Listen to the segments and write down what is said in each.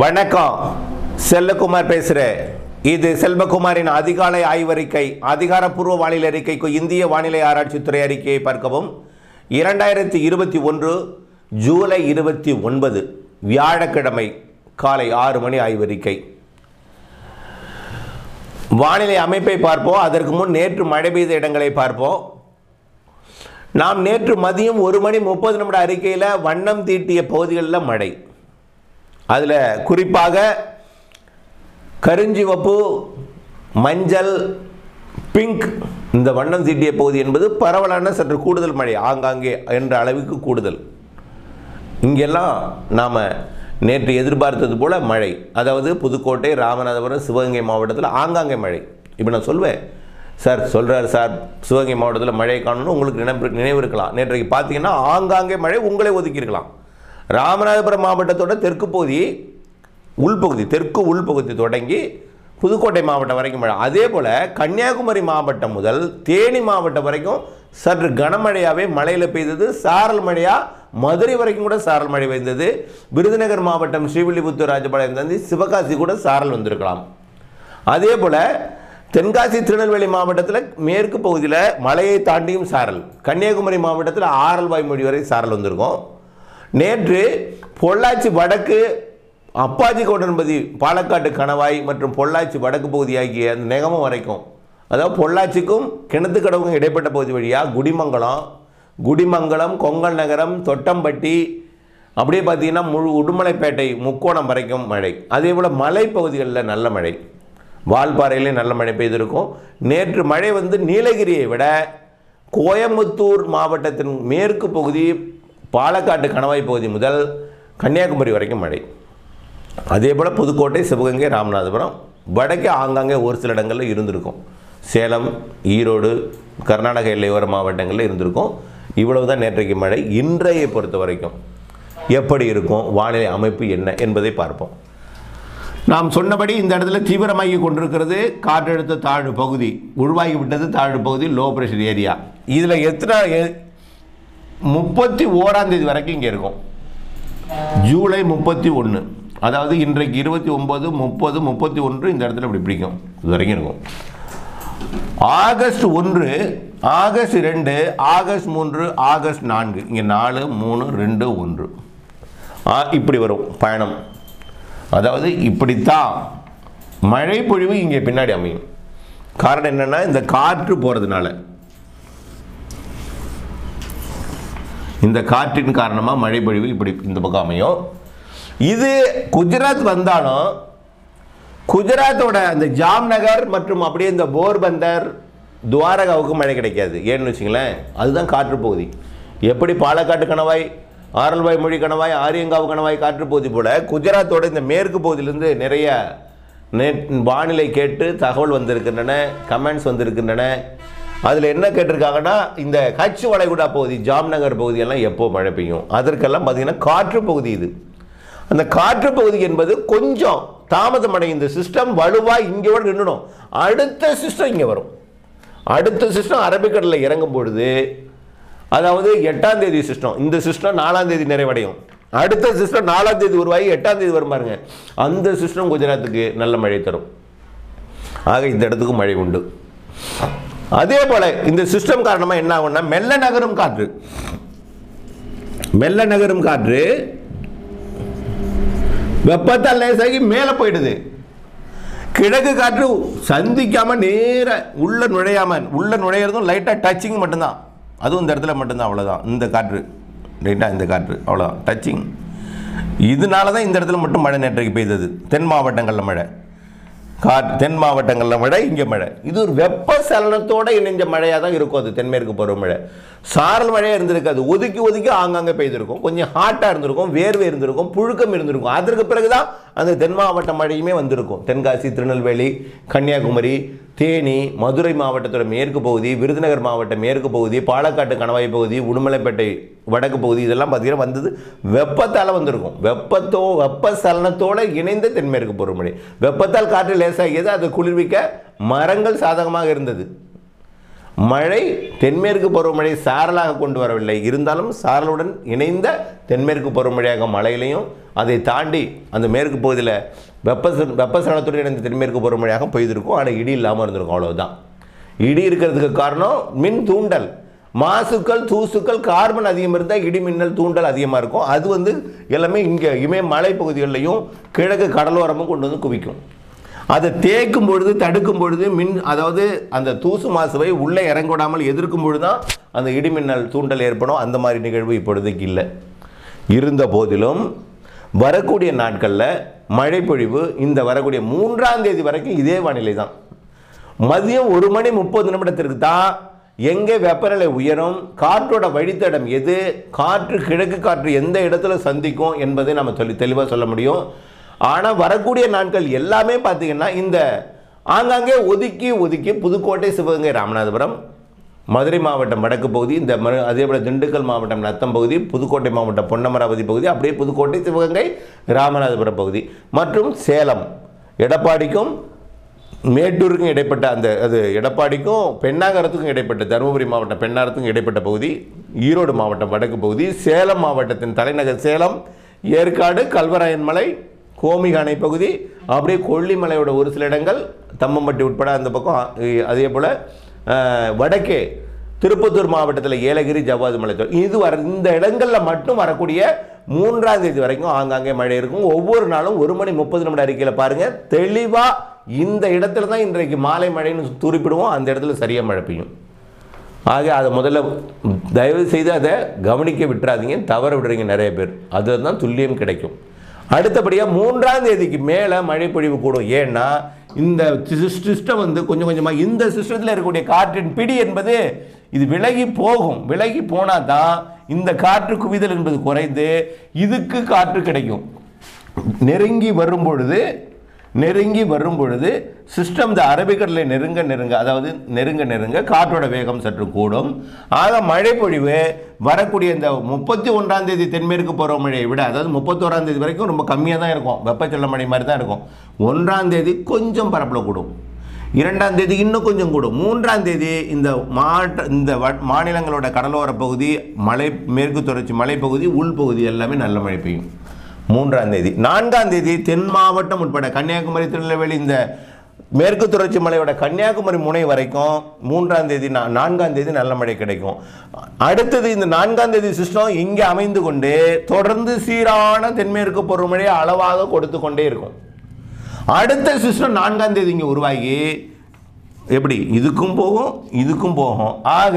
வணக்கம் செல்லகுமார் பேசுகிறேன் இது செல்வகுமாரின் அதிகாலை ஆய்வறிக்கை அதிகாரப்பூர்வ வானிலை அறிக்கைக்கு இந்திய வானிலை ஆராய்ச்சித்துறை அறிக்கையை பார்க்கவும் இரண்டாயிரத்தி இருபத்தி ஒன்று ஜூலை இருபத்தி ஒன்பது வியாழக்கிழமை காலை ஆறு மணி ஆய்வறிக்கை வானிலை அமைப்பை பார்ப்போம் அதற்கு முன் நேற்று மழை பெய்த இடங்களை பார்ப்போம் நாம் நேற்று மதியம் ஒரு மணி முப்பது நிமிட அறிக்கையில் வண்ணம் தீட்டிய பகுதிகளில் மழை அதில் குறிப்பாக கருஞ்சிவப்பு மஞ்சள் பிங்க் இந்த வண்ணம் தீட்டிய பகுதி என்பது பரவலான சற்று கூடுதல் மழை ஆங்காங்கே என்ற அளவுக்கு கூடுதல் இங்கெல்லாம் நாம் நேற்று எதிர்பார்த்தது போல மழை அதாவது புதுக்கோட்டை ராமநாதபுரம் சிவகங்கை மாவட்டத்தில் ஆங்காங்கே மழை இப்போ நான் சொல்வேன் சார் சொல்கிறார் சார் சிவகங்கை மாவட்டத்தில் மழை காணணும்னு உங்களுக்கு நினைவு நினைவு இருக்கலாம் நேற்றைக்கு பார்த்தீங்கன்னா ஆங்காங்கே மழை உங்களே ஒதுக்கியிருக்கலாம் ராமநாதபுரம் மாவட்டத்தோட தெற்கு பகுதி உள்பகுதி தெற்கு உள்பகுதி தொடங்கி புதுக்கோட்டை மாவட்டம் வரைக்கும் மழை அதே போல் கன்னியாகுமரி மாவட்டம் முதல் தேனி மாவட்டம் வரைக்கும் சற்று கனமழையாகவே மழையில் பெய்தது சாரல் மழையாக மதுரை வரைக்கும் கூட சாரல் மழை பெய்தது விருதுநகர் மாவட்டம் ஸ்ரீவில்லிபுத்தூர் ராஜபாளையம் தந்தி சிவகாசி கூட சாரல் வந்திருக்கலாம் அதே போல் தென்காசி திருநெல்வேலி மாவட்டத்தில் மேற்கு பகுதியில் மலையை தாண்டியும் சாரல் கன்னியாகுமரி மாவட்டத்தில் ஆரல் வாய்மொழி வரை சாரல் வந்திருக்கும் நேற்று பொள்ளாச்சி வடக்கு அப்பாஜி கோட்டன்பதி பாலக்காட்டு கணவாய் மற்றும் பொள்ளாச்சி வடக்கு பகுதி ஆகிய அந்த நெகமம் வரைக்கும் அதாவது பொள்ளாச்சிக்கும் கிணத்துக்கடவுக்கும் இடைப்பட்ட பகுதி வழியாக குடிமங்கலம் குடிமங்கலம் கொங்கல் நகரம் தொட்டம்பட்டி அப்படியே பார்த்தீங்கன்னா முழு உடுமலைப்பேட்டை முக்கோணம் வரைக்கும் மழை அதே போல் மலைப்பகுதிகளில் நல்ல மழை வால்பாறையிலே நல்ல மழை பெய்திருக்கும் நேற்று மழை வந்து நீலகிரியை விட கோயம்புத்தூர் மாவட்டத்தின் மேற்கு பகுதி பாலக்காட்டு கணவாய் பகுதி முதல் கன்னியாகுமரி வரைக்கும் மழை அதே போல் புதுக்கோட்டை சிவகங்கை ராமநாதபுரம் வடக்கே ஆங்காங்கே ஒரு சில இடங்களில் இருந்திருக்கும் சேலம் ஈரோடு கர்நாடக எல்லையோர மாவட்டங்களில் இருந்திருக்கும் இவ்வளவு தான் நேற்றைக்கு மழை இன்றையை பொறுத்த வரைக்கும் எப்படி இருக்கும் வானிலை அமைப்பு என்ன என்பதை பார்ப்போம் நாம் சொன்னபடி இந்த இடத்துல தீவிரமாகி கொண்டிருக்கிறது காற்றழுத்த தாழ்வு பகுதி உருவாகி விட்டது தாழ்வு பகுதி லோ ப்ரெஷர் ஏரியா இதில் எத்தனை எ- முப்பத்தி ஓராம் தேதி வரைக்கும் இங்கே இருக்கும் ஜூலை முப்பத்தி ஒன்று அதாவது இன்றைக்கு இருபத்தி ஒம்பது முப்பது முப்பத்தி ஒன்று இந்த இடத்துல இப்படி பிடிக்கும் இது வரைக்கும் இருக்கும் ஆகஸ்ட் ஒன்று ஆகஸ்ட் ரெண்டு ஆகஸ்ட் மூன்று ஆகஸ்ட் நான்கு இங்கே நாலு மூணு ரெண்டு ஒன்று ஆ, இப்படி வரும் பயணம் அதாவது இப்படித்தான் மழை பொழிவு இங்கே பின்னாடி அமையும் காரணம் என்னன்னா இந்த காற்று போகிறதுனால இந்த காற்றின் காரணமாக மழை பொழிவு இப்படி இந்த பக்கம் அமையும் இது குஜராத் வந்தாலும் குஜராத்தோட அந்த ஜாம்நகர் மற்றும் அப்படியே இந்த போர்பந்தர் துவாரகாவுக்கு மழை கிடைக்காது ஏன்னு வச்சுங்களேன் அதுதான் காற்று பகுதி எப்படி பாலக்காட்டு கணவாய் ஆரல்வாய் மொழி கணவாய் ஆரியங்காவு கணவாய் காற்று பகுதி போல குஜராத்தோட இந்த மேற்கு பகுதியிலிருந்து நிறைய நெட் வானிலை கேட்டு தகவல் வந்திருக்கின்றன கமெண்ட்ஸ் வந்திருக்கின்றன அதில் என்ன கேட்டிருக்காங்கன்னா இந்த கட்சி வளைகுடா பகுதி ஜாம்நகர் பகுதியெல்லாம் எப்போ மழை பெய்யும் அதற்கெல்லாம் பார்த்தீங்கன்னா காற்று பகுதி இது அந்த காற்று பகுதி என்பது கொஞ்சம் தாமதம் அடையும் இந்த சிஸ்டம் வலுவாக இங்கே விட நின்றுடும் அடுத்த சிஸ்டம் இங்கே வரும் அடுத்த சிஸ்டம் அரபிக்கடலில் இறங்கும் பொழுது அதாவது எட்டாம் தேதி சிஸ்டம் இந்த சிஸ்டம் நாலாம் தேதி நிறைவடையும் அடுத்த சிஸ்டம் நாலாம் தேதி உருவாகி எட்டாம் தேதி வரும் பாருங்க அந்த சிஸ்டம் குஜராத்துக்கு நல்ல மழை தரும் ஆக இந்த இடத்துக்கு மழை உண்டு அதே போல இந்த சிஸ்டம் காரணமா என்ன ஆகும்னா மெல்ல நகரும் காற்று மெல்ல நகரும் காற்று வெப்பத்தால் லேசாகி மேலே போயிடுது கிழக்கு காற்று சந்திக்காம நேர உள்ள நுழையாம உள்ள நுழையிறதும் லைட்டாக டச்சிங் மட்டும்தான் அதுவும் இந்த இடத்துல மட்டும்தான் அவ்வளோதான் இந்த காற்று ரைட்டாக இந்த காற்று அவ்வளோதான் டச்சிங் இதனால தான் இந்த இடத்துல மட்டும் மழை நேற்றைக்கு பெய்தது தென் மாவட்டங்களில் மழை காற்று தென் மாவட்டங்களில் மழை இங்கே மழை இது ஒரு வெப்ப சலனத்தோடு இணைஞ்ச மழையாக தான் இருக்கும் அது தென்மேற்கு பருவமழை சாரல் மழையாக இருந்திருக்காது ஒதுக்கி ஒதுக்கி ஆங்காங்கே பெய்திருக்கும் கொஞ்சம் ஹாட்டாக இருந்திருக்கும் வேர்வை இருந்திருக்கும் புழுக்கம் இருந்திருக்கும் அதற்கு பிறகு தான் அந்த தென் மாவட்ட மழையுமே வந்திருக்கும் தென்காசி திருநெல்வேலி கன்னியாகுமரி தேனி மதுரை மாவட்டத்தோட மேற்கு பகுதி விருதுநகர் மாவட்ட மேற்கு பகுதி பாலக்காட்டு கணவாய் பகுதி உடுமலைப்பேட்டை வடக்கு பகுதி இதெல்லாம் பார்த்தீங்கன்னா வந்தது வெப்பத்தால் வந்திருக்கும் வெப்பத்தோ வெப்ப சலனத்தோடு இணைந்த தென்மேற்கு பருவமழை வெப்பத்தால் காற்று லேசாகியது அதை குளிர்விக்க மரங்கள் சாதகமாக இருந்தது மழை தென்மேற்கு பருவமழை சாரலாக கொண்டு வரவில்லை இருந்தாலும் சாரலுடன் இணைந்த தென்மேற்கு பருவமழையாக மழையிலையும் அதை தாண்டி அந்த மேற்கு பகுதியில் வெப்ப வெப்பசலத்துடன் இணைந்த தென்மேற்கு பருவமழையாக பெய்திருக்கும் ஆனால் இடி இல்லாமல் இருந்திருக்கும் அவ்வளவுதான் இடி இருக்கிறதுக்கு காரணம் மின் தூண்டல் மாசுக்கள் தூசுக்கள் கார்பன் அதிகம் இருந்தால் இடி மின்னல் தூண்டல் அதிகமாக இருக்கும் அது வந்து எல்லாமே இங்கே இமய மலை பகுதிகளிலையும் கிழக்கு கடலோரமும் கொண்டு வந்து குவிக்கும் அதை தேய்க்கும் பொழுது தடுக்கும் பொழுது மின் அதாவது அந்த தூசு மாசுவை உள்ளே இறங்க விடாமல் எதிர்க்கும் பொழுது தான் அந்த இடிமின்னல் தூண்டல் ஏற்படும் அந்த மாதிரி நிகழ்வு இப்பொழுதைக்கு இல்லை இருந்த போதிலும் வரக்கூடிய நாட்களில் மழைப்பொழிவு இந்த வரக்கூடிய மூன்றாம் தேதி வரைக்கும் இதே வானிலை தான் மதியம் ஒரு மணி முப்பது நிமிடத்திற்கு தான் எங்கே வெப்பநிலை உயரும் காற்றோட வழித்தடம் எது காற்று கிழக்கு காற்று எந்த இடத்துல சந்திக்கும் என்பதை நம்ம சொல்லி தெளிவாக சொல்ல முடியும் ஆனால் வரக்கூடிய நாட்கள் எல்லாமே பார்த்தீங்கன்னா இந்த ஆங்காங்கே ஒதுக்கி ஒதுக்கி புதுக்கோட்டை சிவகங்கை ராமநாதபுரம் மதுரை மாவட்டம் வடக்கு பகுதி இந்த மறு அதே போல் திண்டுக்கல் மாவட்டம் நத்தம் பகுதி புதுக்கோட்டை மாவட்டம் பொன்னமராவதி பகுதி அப்படியே புதுக்கோட்டை சிவகங்கை ராமநாதபுரம் பகுதி மற்றும் சேலம் எடப்பாடிக்கும் மேட்டூருக்கும் இடைப்பட்ட அந்த அது எடப்பாடிக்கும் பெண்ணாகரத்துக்கும் இடைப்பட்ட தருமபுரி மாவட்டம் பெண்ணாரத்துக்கும் இடைப்பட்ட பகுதி ஈரோடு மாவட்டம் வடக்கு பகுதி சேலம் மாவட்டத்தின் தலைநகர் சேலம் ஏற்காடு கல்வராயன் மலை கோமிக அணை பகுதி அப்படியே கொல்லிமலையோட ஒரு சில இடங்கள் தம்மம்பட்டி உட்பட அந்த பக்கம் அ- அதே போல் வடக்கே திருப்பத்தூர் மாவட்டத்தில் ஏலகிரி ஜவ்வாது மலை இது வர இந்த இடங்களில் மட்டும் வரக்கூடிய மூன்றாம் தேதி வரைக்கும் ஆங்காங்கே மழை இருக்கும் ஒவ்வொரு நாளும் ஒரு மணி முப்பது நிமிட அறிக்கையில் பாருங்க தெளிவா இந்த இடத்துல தான் இன்றைக்கு மாலை மழைன்னு குறிப்பிடுவோம் அந்த இடத்துல சரியாக மழை பெய்யும் ஆக அதை முதல்ல தயவு செய்து அதை கவனிக்க விட்டுறாதீங்க தவற விடுறீங்க நிறைய பேர் அதுதான் தான் துல்லியம் கிடைக்கும் அடுத்தபடியாக மூன்றாம் தேதிக்கு மேலே மழை பொழிவு கூடும் ஏன்னா இந்த சிஸ்டம் வந்து கொஞ்சம் கொஞ்சமாக இந்த சிஸ்டத்தில் இருக்கக்கூடிய காற்றின் பிடி என்பது இது விலகி போகும் விலகி போனால் தான் இந்த காற்று குவிதல் என்பது குறைந்து இதுக்கு காற்று கிடைக்கும் நெருங்கி வரும் பொழுது நெருங்கி வரும் பொழுது சிஸ்டம் இந்த அரபிக்கடலை நெருங்க நெருங்க அதாவது நெருங்க நெருங்க காற்றோட வேகம் சற்று கூடும் ஆக மழை பொழிவு வரக்கூடிய இந்த முப்பத்தி ஒன்றாம் தேதி தென்மேற்கு பருவமழையை விட அதாவது முப்பத்தோராம் தேதி வரைக்கும் ரொம்ப கம்மியாக தான் இருக்கும் வெப்பச்சலன மழை மாதிரி தான் இருக்கும் ஒன்றாம் தேதி கொஞ்சம் பரப்பில் கூடும் இரண்டாம் தேதி இன்னும் கொஞ்சம் கூடும் மூன்றாம் தேதி இந்த மாவட்ட இந்த வ- மாநிலங்களோட கடலோர பகுதி மலை மேற்கு தொடர்ச்சி மலைப்பகுதி உள்பகுதி எல்லாமே நல்ல மழை பெய்யும் மூன்றாம் தேதி நான்காம் தேதி தென் மாவட்டம் உட்பட கன்னியாகுமரி திருநெல்வேலி இந்த மேற்கு தொடர்ச்சி மலையோட கன்னியாகுமரி முனை வரைக்கும் மூன்றாம் தேதி நா- நான்காம் தேதி நல்ல மழை கிடைக்கும் அடுத்தது இந்த நான்காம் தேதி சிஸ்டம் இங்கே அமைந்து கொண்டு தொடர்ந்து சீரான தென்மேற்கு பருவமழை அளவாக கொடுத்து கொண்டே இருக்கும் அடுத்த சிஸ்டம் நான்காம் தேதி இங்கே உருவாகி எப்படி இதுக்கும் போகும் இதுக்கும் போகும் ஆக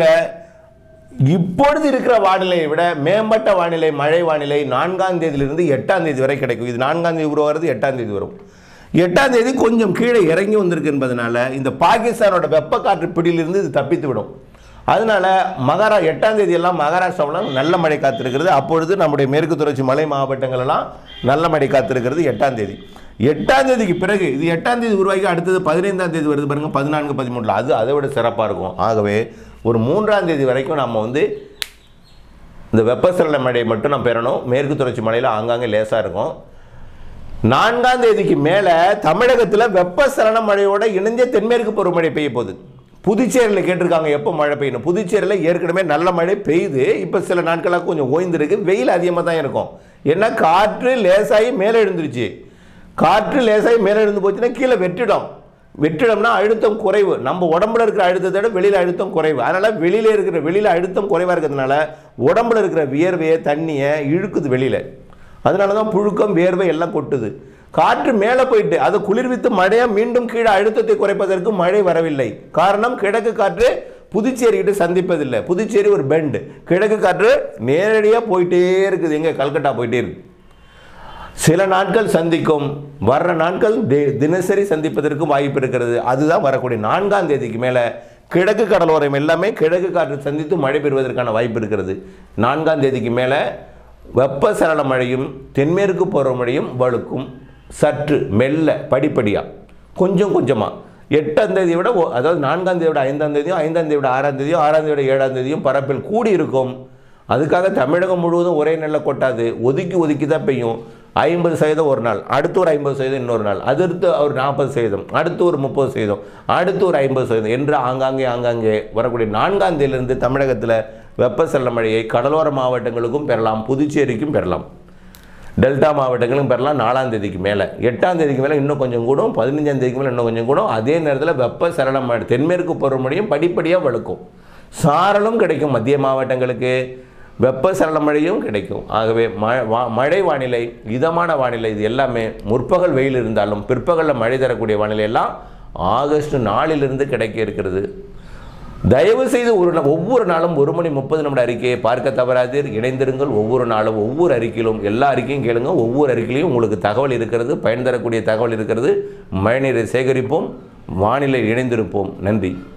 இப்பொழுது இருக்கிற வானிலையை விட மேம்பட்ட வானிலை மழை வானிலை நான்காம் தேதியிலிருந்து எட்டாம் தேதி வரை கிடைக்கும் இது நான்காம் தேதி உருவாகிறது எட்டாம் தேதி வரும் எட்டாம் தேதி கொஞ்சம் கீழே இறங்கி வந்திருக்கு என்பதனால இந்த பாகிஸ்தானோட வெப்ப காற்று பிடியிலிருந்து இது தப்பித்து விடும் அதனால மகாரா எட்டாம் தேதி எல்லாம் மகாராஷ்டிராவில் நல்ல மழை காத்திருக்கிறது அப்பொழுது நம்முடைய மேற்கு தொடர்ச்சி மலை மாவட்டங்கள் எல்லாம் நல்ல மழை காத்திருக்கிறது எட்டாம் தேதி எட்டாம் தேதிக்கு பிறகு இது எட்டாம் தேதி உருவாகி அடுத்தது பதினைந்தாம் தேதி வருது பாருங்க பதினான்கு பதிமூணில் அது அதை விட சிறப்பாக இருக்கும் ஆகவே ஒரு மூன்றாம் தேதி வரைக்கும் நம்ம வந்து இந்த வெப்பசலன மழையை மட்டும் நம்ம பெறணும் மேற்கு தொடர்ச்சி மலையில் ஆங்காங்கே லேசாக இருக்கும் நான்காம் தேதிக்கு மேலே தமிழகத்தில் வெப்பசலன மழையோட இணைஞ்ச தென்மேற்கு பருவமழை பெய்ய போகுது புதுச்சேரியில் கேட்டிருக்காங்க எப்போ மழை பெய்யணும் புதுச்சேரியில் ஏற்கனவே நல்ல மழை பெய்யுது இப்போ சில நாட்களாக கொஞ்சம் ஓய்ந்திருக்கு வெயில் அதிகமாக தான் இருக்கும் ஏன்னா காற்று லேசாகி மேலே எழுந்துருச்சு காற்று லேசாகி மேலே எழுந்து போச்சுன்னா கீழே வெற்றிடம் வெற்றிடம்னா அழுத்தம் குறைவு நம்ம உடம்புல இருக்கிற அழுத்தத்தை விட வெளியில் அழுத்தம் குறைவு அதனால் வெளியில் இருக்கிற வெளியில் அழுத்தம் குறைவாக இருக்கிறதுனால உடம்புல இருக்கிற வியர்வையை தண்ணியை இழுக்குது வெளியில் அதனால தான் புழுக்கம் வேர்வை எல்லாம் கொட்டுது காற்று மேலே போயிட்டு அதை குளிர்வித்து மழையா மீண்டும் கீழே அழுத்தத்தை குறைப்பதற்கு மழை வரவில்லை காரணம் கிழக்கு காற்று புதுச்சேரி கிட்ட சந்திப்பதில்லை புதுச்சேரி ஒரு பெண்ட் கிழக்கு காற்று நேரடியாக போயிட்டே இருக்குது எங்க கல்கட்டா போயிட்டே இருக்கு சில நாட்கள் சந்திக்கும் வர்ற நாட்கள் தி- தினசரி சந்திப்பதற்கு வாய்ப்பு இருக்கிறது அதுதான் வரக்கூடிய நான்காம் தேதிக்கு மேலே கிழக்கு கடலோரம் எல்லாமே கிழக்கு காற்று சந்தித்து மழை பெறுவதற்கான வாய்ப்பு இருக்கிறது நான்காம் தேதிக்கு மேலே வெப்பசலன மழையும் தென்மேற்கு பருவமழையும் வழுக்கும் சற்று மெல்ல படிப்படியாக கொஞ்சம் கொஞ்சமாக எட்டாம் தேதியை விட ஒ- அதாவது நான்காம் தேதியை விட ஐந்தாம் தேதியும் ஐந்தாம் தேதியை விட ஆறாம் தேதியும் ஆறாம் தேதியை விட ஏழாம் தேதியும் பரப்பில் கூடி இருக்கும் அதுக்காக தமிழகம் முழுவதும் ஒரே நெல்லை கொட்டாது ஒதுக்கி ஒதுக்கி தான் பெய்யும் ஐம்பது சதவீதம் ஒரு நாள் அடுத்து ஒரு ஐம்பது சதவீதம் இன்னொரு நாள் அடுத்து ஒரு நாற்பது சதவீதம் அடுத்து ஒரு முப்பது சதவீதம் அடுத்து ஒரு ஐம்பது சதவீதம் என்று ஆங்காங்கே ஆங்காங்கே வரக்கூடிய நான்காம் தேதியிலிருந்து தமிழகத்தில் வெப்பசலன மழையை கடலோர மாவட்டங்களுக்கும் பெறலாம் புதுச்சேரிக்கும் பெறலாம் டெல்டா மாவட்டங்களும் பெறலாம் நாலாம் தேதிக்கு மேலே எட்டாம் தேதிக்கு மேலே இன்னும் கொஞ்சம் கூடும் பதினஞ்சாம் தேதிக்கு மேலே இன்னும் கொஞ்சம் கூடும் அதே நேரத்தில் வெப்ப சலனம் தென்மேற்கு பருவமழையும் படிப்படியாக வழுக்கும் சாரலும் கிடைக்கும் மத்திய மாவட்டங்களுக்கு வெப்ப சலன மழையும் கிடைக்கும் ஆகவே ம வா- மழை வானிலை இதமான வானிலை இது எல்லாமே முற்பகல் வெயில் இருந்தாலும் பிற்பகலில் மழை தரக்கூடிய வானிலை எல்லாம் ஆகஸ்ட் நாலிலிருந்து கிடைக்க இருக்கிறது தயவு செய்து ஒரு நா- ஒவ்வொரு நாளும் ஒரு மணி முப்பது நிமிட அறிக்கையை பார்க்க தவறாதீர் இணைந்திருங்கள் ஒவ்வொரு நாளும் ஒவ்வொரு அறிக்கையிலும் எல்லா அறிக்கையும் கேளுங்க ஒவ்வொரு அறிக்கையிலையும் உங்களுக்கு தகவல் இருக்கிறது பயன் தரக்கூடிய தகவல் இருக்கிறது மழைநீரை சேகரிப்போம் வானிலை இணைந்திருப்போம் நன்றி